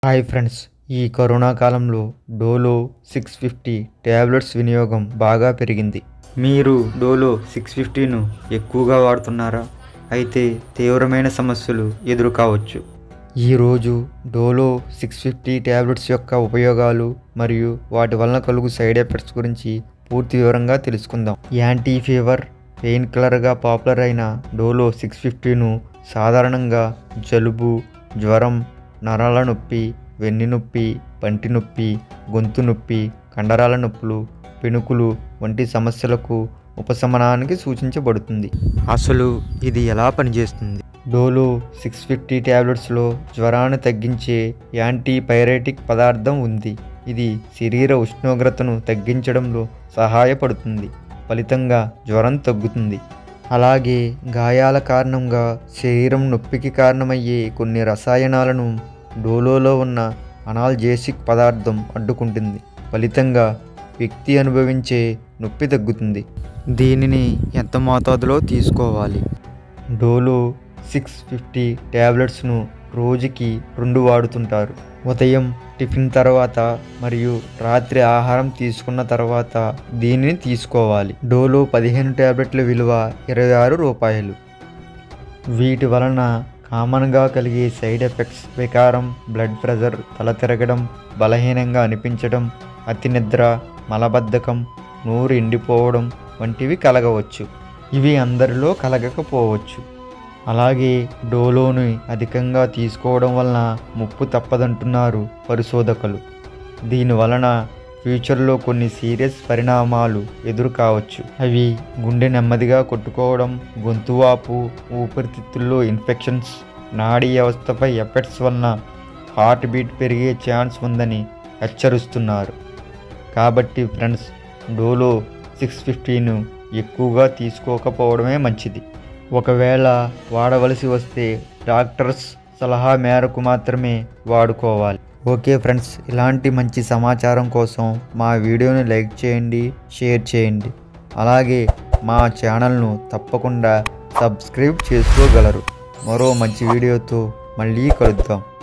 hi friends ఈ corona కాలంలో Dolo six fifty tablets వినియోగం బాగా పెరిగింది మీరు డోలో సిక్స్ ఫిఫ్టీను ఎక్కువగా వాడుతున్నారా అయితే తీవ్రమైన సమస్యలు ఎదురు కావచ్చు ఈరోజు డోలో సిక్స్ ఫిఫ్టీ ట్యాబ్లెట్స్ యొక్క ఉపయోగాలు మరియు వాటి వలన కలుగు సైడ్ ఎఫెక్ట్స్ గురించి పూర్తి వివరంగా తెలుసుకుందాం యాంటీ ఫీవర్ పెయిన్ కిల్లర్గా పాపులర్ అయిన డోలో సిక్స్ ఫిఫ్టీను సాధారణంగా జలుబు జ్వరం నరాల నొప్పి వెన్ను నొప్పి పంటి నొప్పి గొంతు నొప్పి కండరాల నొప్పులు పెణుకులు వంటి సమస్యలకు ఉపశమనానికి సూచించబడుతుంది అసలు ఇది ఎలా పనిచేస్తుంది డోలో సిక్స్ ఫిఫ్టీ ట్యాబ్లెట్స్లో జ్వరాన్ని తగ్గించే యాంటీ పైరేటిక్ పదార్థం ఉంది ఇది శరీర ఉష్ణోగ్రతను తగ్గించడంలో సహాయపడుతుంది ఫలితంగా జ్వరం తగ్గుతుంది అలాగే గాయాల కారణంగా శరీరం నొప్పికి కారణమయ్యే కొన్ని రసాయనాలను డోలోలో ఉన్న అనాల్జేసిక్ పదార్థం అడ్డుకుంటుంది ఫలితంగా వ్యక్తి అనుభవించే నొప్పి తగ్గుతుంది దీనిని ఎంత మోతాదులో తీసుకోవాలి డోలో సిక్స్ ఫిఫ్టీ ట్యాబ్లెట్స్ను రోజుకి రెండు వాడుతుంటారు ఉదయం టిఫిన్ తర్వాత మరియు రాత్రి ఆహారం తీసుకున్న తర్వాత దీనిని తీసుకోవాలి డోలో పదిహేను ట్యాబ్లెట్ల విలువ ఇరవై ఆరు రూపాయలు వీటి వలన కామన్గా కలిగే సైడ్ ఎఫెక్ట్స్ వికారం బ్లడ్ ప్రెషర్ తల తిరగడం బలహీనంగా అనిపించడం అతి నిద్ర మలబద్ధకం నోరు ఎండిపోవడం వంటివి కలగవచ్చు ఇవి అందరిలో కలగకపోవచ్చు అలాగే డోలోని అధికంగా తీసుకోవడం వలన ముప్పు తప్పదంటున్నారు పరిశోధకులు దీని వలన ఫ్యూచర్లో కొన్ని సీరియస్ పరిణామాలు ఎదురు కావచ్చు అవి గుండె నెమ్మదిగా కొట్టుకోవడం గొంతువాపు ఊపిరితిత్తుల్లో ఇన్ఫెక్షన్స్ నాడీ వ్యవస్థపై ఎఫెక్ట్స్ వలన హార్ట్ బీట్ పెరిగే ఛాన్స్ ఉందని హెచ్చరిస్తున్నారు కాబట్టి ఫ్రెండ్స్ డోలో సిక్స్ ఫిఫ్టీను ఎక్కువగా తీసుకోకపోవడమే మంచిది ఒకవేళ వాడవలసి వస్తే డాక్టర్స్ సలహా మేరకు మాత్రమే వాడుకోవాలి ఓకే ఫ్రెండ్స్ ఇలాంటి మంచి సమాచారం కోసం మా వీడియోని లైక్ చేయండి షేర్ చేయండి అలాగే మా ఛానల్ను తప్పకుండా సబ్స్క్రైబ్ చేసుకోగలరు మరో మంచి వీడియోతో మళ్ళీ కలుద్దాం